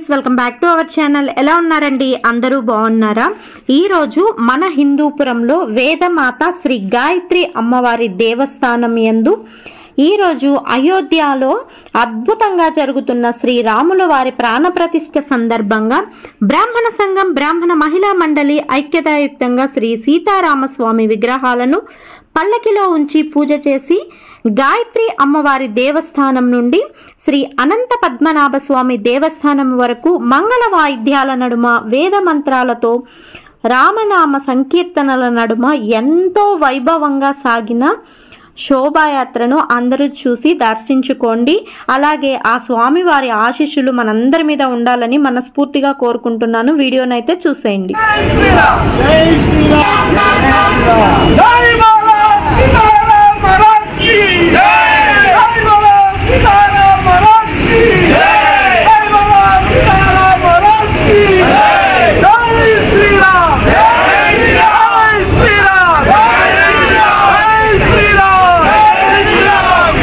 friends welcome back to our channel ఎలా ఉన్నారండి అందరూ బాగున్నారా ఈ రోజు మన హిందూపురంలో వేదమాత శ్రీ గాయత్రి అమ్మవారి దేవస్థానం యందు ఈ రోజు అయోధ్యలో అద్భుతంగా జరుగుతున్న శ్రీరాముల వారి ప్రాణప్రతిష్ఠ సందర్భంగా బ్రాహ్మణ సంఘం బ్రాహ్మణ మహిళా మండలి ఐక్యతాయుక్తంగా శ్రీ సీతారామస్వామి విగ్రహాలను పల్లకిలో ఉంచి పూజ చేసి గాయత్రి అమ్మవారి దేవస్థానం నుండి శ్రీ అనంత పద్మనాభ స్వామి దేవస్థానం వరకు మంగళ వాయిద్యాల నడుమ వేద మంత్రాలతో రామనామ సంకీర్తనల నడుమ ఎంతో వైభవంగా సాగిన శోభాయాత్రను అందరూ చూసి దర్శించుకోండి అలాగే ఆ స్వామి వారి ఆశీస్సులు మనందరి మీద ఉండాలని మనస్ఫూర్తిగా కోరుకుంటున్నాను వీడియోనైతే చూసేయండి జై బాలా సీతారాం మహారాజ్ కి జై బాలా సీతారాం మహారాజ్ కి జై బాలా సీతారాం మహారాజ్ కి జై శ్రీరామ్ జై శ్రీరామ్ జై శ్రీరామ్ జై శ్రీరామ్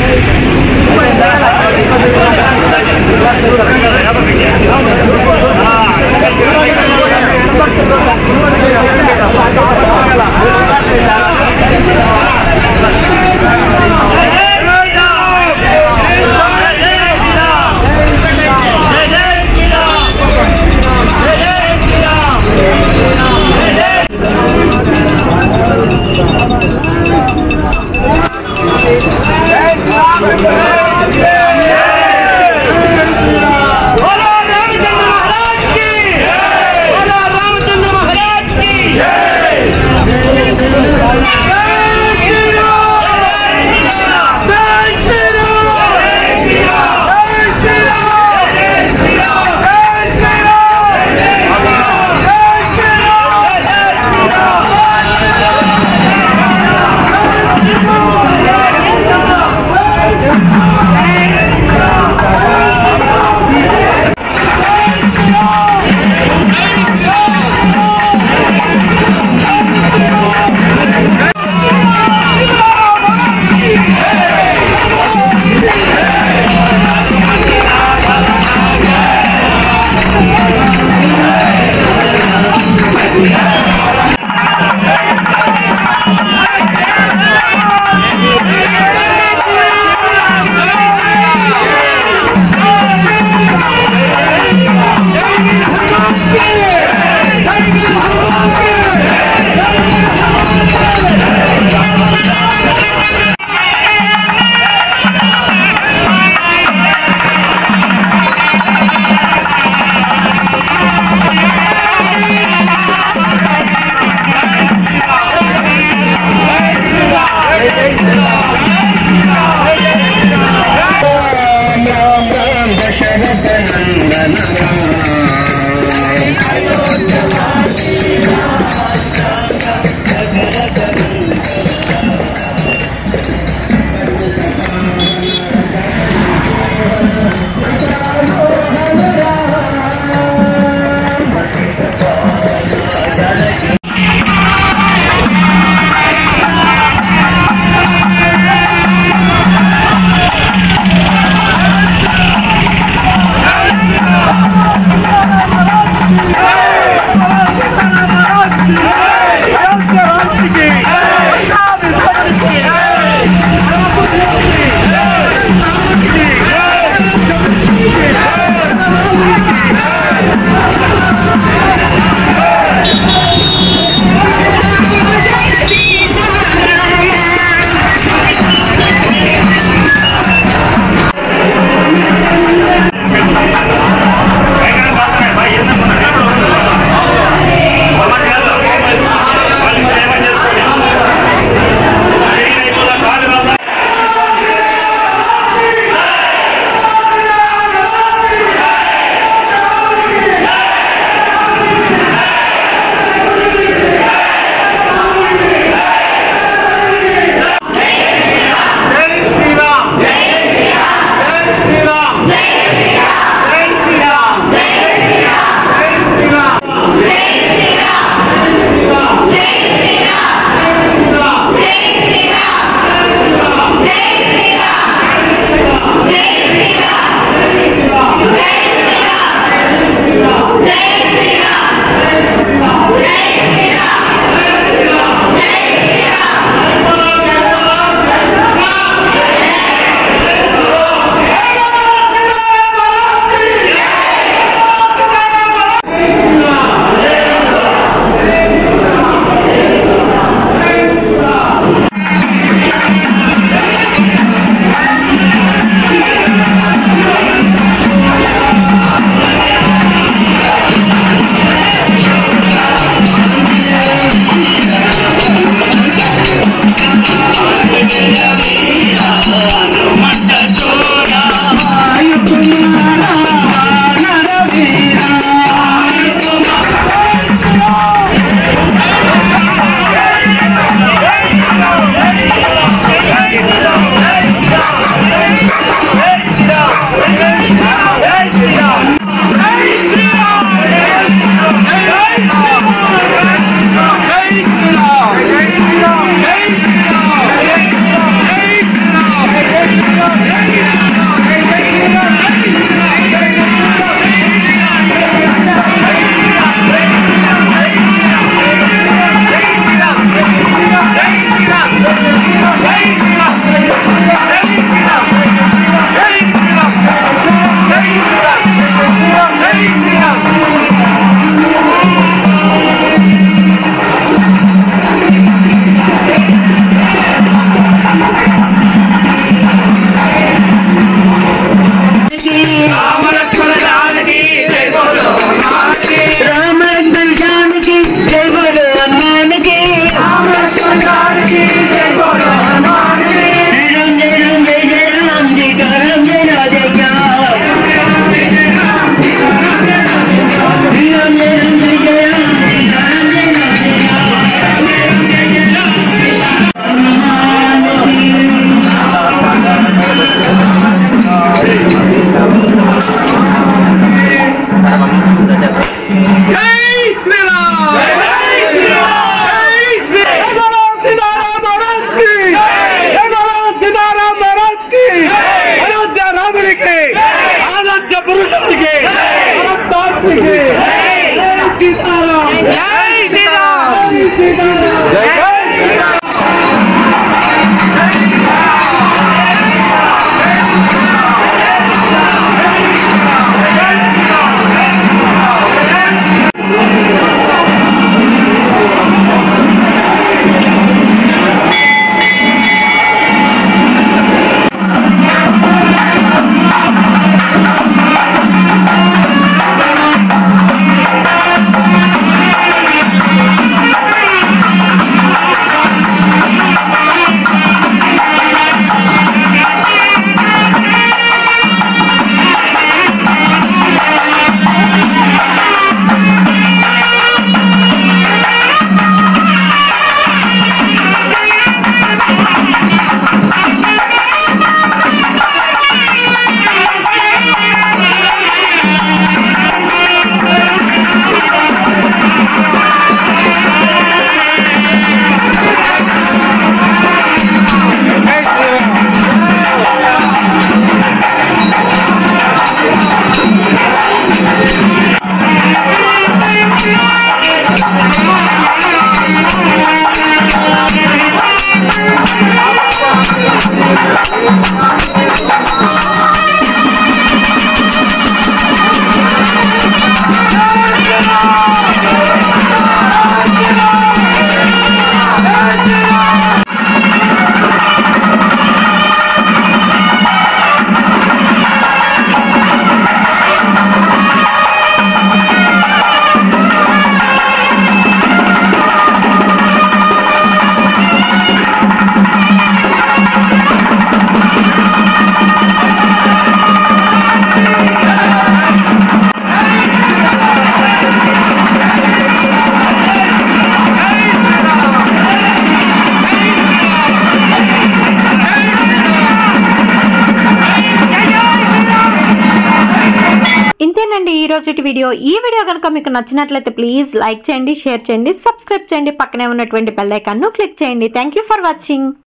జై శ్రీరామ్ ఇంతేనండి ఈ రోజుటి వీడియో ఈ వీడియో కనుక మీకు నచ్చినట్లయితే ప్లీజ్ లైక్ చేయండి షేర్ చేయండి సబ్స్క్రైబ్ చేయండి పక్కనే ఉన్నటువంటి బెల్ ఐకాన్ను క్లిక్ చేయండి థ్యాంక్ యూ ఫర్ వాచింగ్